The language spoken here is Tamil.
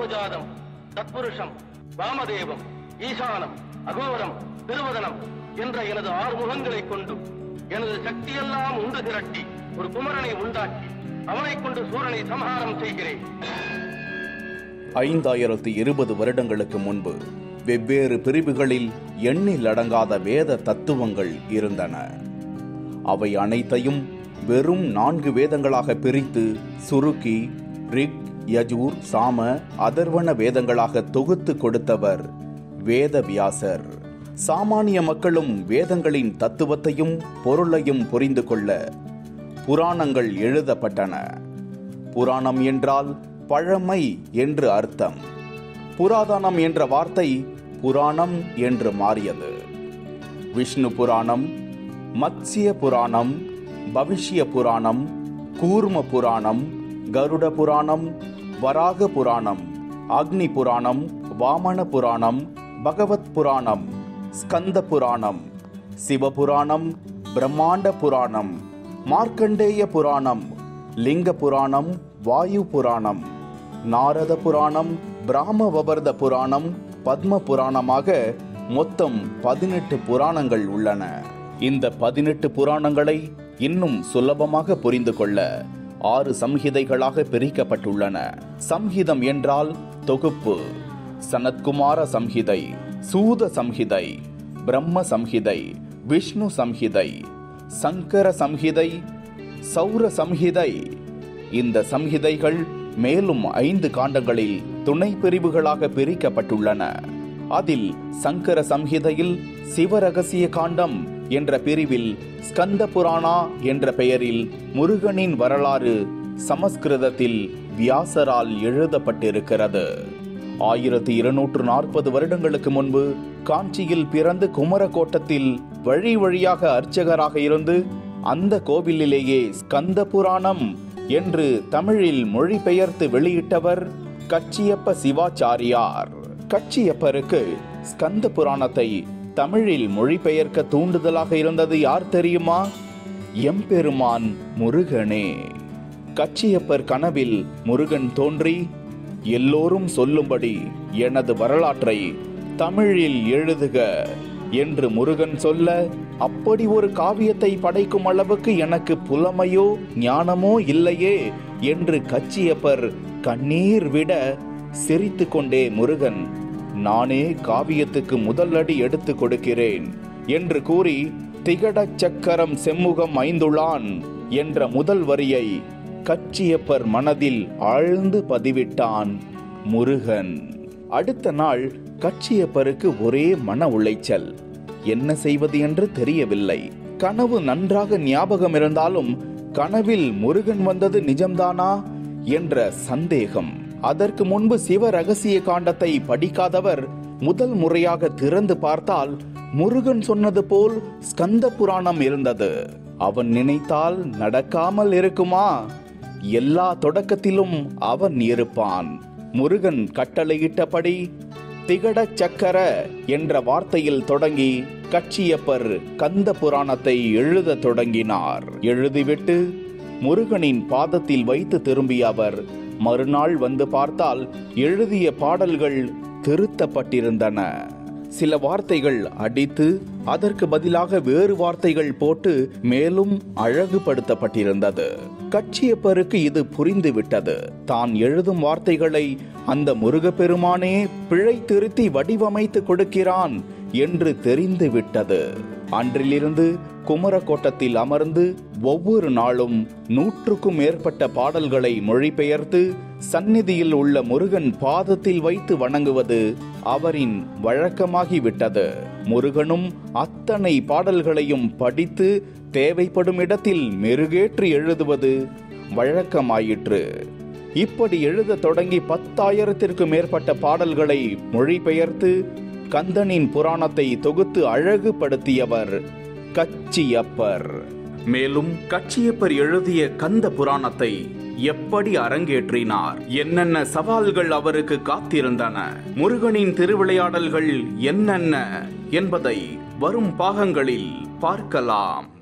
சதோஜாதம் தத்புருஷம் வாமதேவம் ஈசானம் அகோரம் திருவதனம் என்ற எனது ஆறு முகங்களைக் கொண்டு எனது சக்தியெல்லாம் உண்டு திரட்டி ஒரு குமரனை உண்டாக்கி அவனைக் கொண்டு சூரனை சம்ஹாரம் செய்கிறேன் ஐந்தாயிரத்து இருபது வருடங்களுக்கு முன்பு வெவ்வேறு பிரிவுகளில் எண்ணில் அடங்காத வேத தத்துவங்கள் இருந்தன அவை அனைத்தையும் வெறும் நான்கு வேதங்களாக பிரித்து சுருக்கி ரிக் யஜூர் சாம அதர்வண வேதங்களாக தொகுத்து கொடுத்தவர் வேதவியாசர் சாமானிய மக்களும் வேதங்களின் தத்துவத்தையும் பொருளையும் புரிந்து கொள்ள புராணங்கள் எழுதப்பட்டன புராணம் என்றால் பழமை என்று அர்த்தம் புராதனம் என்ற வார்த்தை புராணம் என்று மாறியது விஷ்ணு புராணம் மத்ஸ்ய புராணம் பவிஷ்ய புராணம் கூர்ம புராணம் கருட புராணம் வராக புராணம் அக்னி புராணம் வாமன புராணம் பகவத் புராணம் ஸ்கந்த புராணம் சிவபுராணம் பிரம்மாண்ட புராணம் மார்க்கண்டேய புராணம் லிங்க புராணம் வாயு புராணம் நாரத புராணம் பிராமவபர்த புராணம் பத்ம புராணமாக மொத்தம் பதினெட்டு புராணங்கள் உள்ளன இந்த பதினெட்டு புராணங்களை இன்னும் சுலபமாக புரிந்து கொள்ள ஆறு சம்ஹிதைகளாக பிரிக்கப்பட்டுள்ளன சம்ஹிதம் என்றால் தொகுப்பு சனத்குமார சம்ஹிதை சூத சம்ஹிதை பிரம்ம சம்ஹிதை விஷ்ணு சம்ஹிதை சங்கர சம்ஹிதை சௌர சம்ஹிதை இந்த சம்ஹிதைகள் மேலும் ஐந்து காண்டங்களில் துணை பிரிவுகளாக பிரிக்கப்பட்டுள்ளன அதில் சங்கர சம்ஹிதையில் சிவரகசிய காண்டம் என்ற பிரிவில் ஸ்கந்த புராணா என்ற பெயரில் முருகனின் வரலாறு சமஸ்கிருதத்தில் வியாசரால் எழுதப்பட்டிருக்கிறது ஆயிரத்தி இருநூற்று நாற்பது வருடங்களுக்கு முன்பு காஞ்சியில் பிறந்து குமரகோட்டத்தில் வழி வழியாக அர்ச்சகராக இருந்து அந்த கோவிலிலேயே ஸ்கந்த புராணம் என்று தமிழில் மொழிபெயர்த்து வெளியிட்டவர் கச்சியப்ப சிவாச்சாரியார் கச்சியப்பருக்கு ஸ்கந்த புராணத்தை தமிழில் மொழிபெயர்க்க தூண்டுதலாக இருந்தது யார் தெரியுமா எம்பெருமான் முருகனே கச்சியப்பர் கனவில் முருகன் தோன்றி எல்லோரும் சொல்லும்படி எனது வரலாற்றை தமிழில் எழுதுக என்று முருகன் சொல்ல அப்படி ஒரு காவியத்தை படைக்கும் அளவுக்கு எனக்கு புலமையோ ஞானமோ இல்லையே என்று கச்சியப்பர் கண்ணீர் விட சிரித்து கொண்டே முருகன் நானே காவியத்துக்கு முதல் அடி எடுத்து கொடுக்கிறேன் என்று கூறி திகடச் சக்கரம் செம்முகம் ஐந்துளான் என்ற முதல் வரியை கச்சியப்பர் மனதில் ஆழ்ந்து பதிவிட்டான் முருகன் அடுத்த நாள் கச்சியப்பருக்கு ஒரே மன உளைச்சல் என்ன செய்வது என்று தெரியவில்லை கனவு நன்றாக ஞாபகம் இருந்தாலும் கனவில் முருகன் வந்தது நிஜம்தானா என்ற சந்தேகம் அதற்கு முன்பு சிவ ரகசிய காண்டத்தை படிக்காதவர் முதல் முறையாக திறந்து பார்த்தால் முருகன் சொன்னது போல் ஸ்கந்த புராணம் இருந்தது அவன் நினைத்தால் நடக்காமல் இருக்குமா எல்லா தொடக்கத்திலும் அவன் இருப்பான் முருகன் கட்டளையிட்டபடி திகட சக்கர என்ற வார்த்தையில் தொடங்கி கட்சியப்பர் கந்த புராணத்தை எழுத தொடங்கினார் எழுதிவிட்டு முருகனின் பாதத்தில் வைத்து திரும்பிய அவர் மறுநாள் வந்து பார்த்தால் எழுதிய பாடல்கள் திருத்தப்பட்டிருந்தன சில வார்த்தைகள் அடித்து அதற்கு பதிலாக வேறு வார்த்தைகள் போட்டு மேலும் அழகுபடுத்தப்பட்டிருந்தது கட்சியப்பருக்கு இது புரிந்துவிட்டது தான் எழுதும் வார்த்தைகளை அந்த முருகப்பெருமானே பிழை திருத்தி வடிவமைத்து கொடுக்கிறான் என்று தெரிந்துவிட்டது அன்றிலிருந்து குமரக்கோட்டத்தில் அமர்ந்து ஒவ்வொரு நாளும் நூற்றுக்கும் மேற்பட்ட பாடல்களை மொழிபெயர்த்து சந்நிதியில் உள்ள முருகன் பாதத்தில் வைத்து வணங்குவது அவரின் வழக்கமாகிவிட்டது முருகனும் அத்தனை பாடல்களையும் படித்து தேவைப்படும் இடத்தில் மெருகேற்றி எழுதுவது வழக்கமாயிற்று இப்படி எழுத தொடங்கி பத்தாயிரத்திற்கு மேற்பட்ட பாடல்களை மொழிபெயர்த்து கந்தனின் புராணத்தை தொகுத்து அழகுபடுத்தியவர் கச்சியப்பர் மேலும் கச்சியப்பர் எழுதிய கந்த புராணத்தை எப்படி அரங்கேற்றினார் என்னென்ன சவால்கள் அவருக்கு காத்திருந்தன முருகனின் திருவிளையாடல்கள் என்னென்ன என்பதை வரும் பாகங்களில் பார்க்கலாம்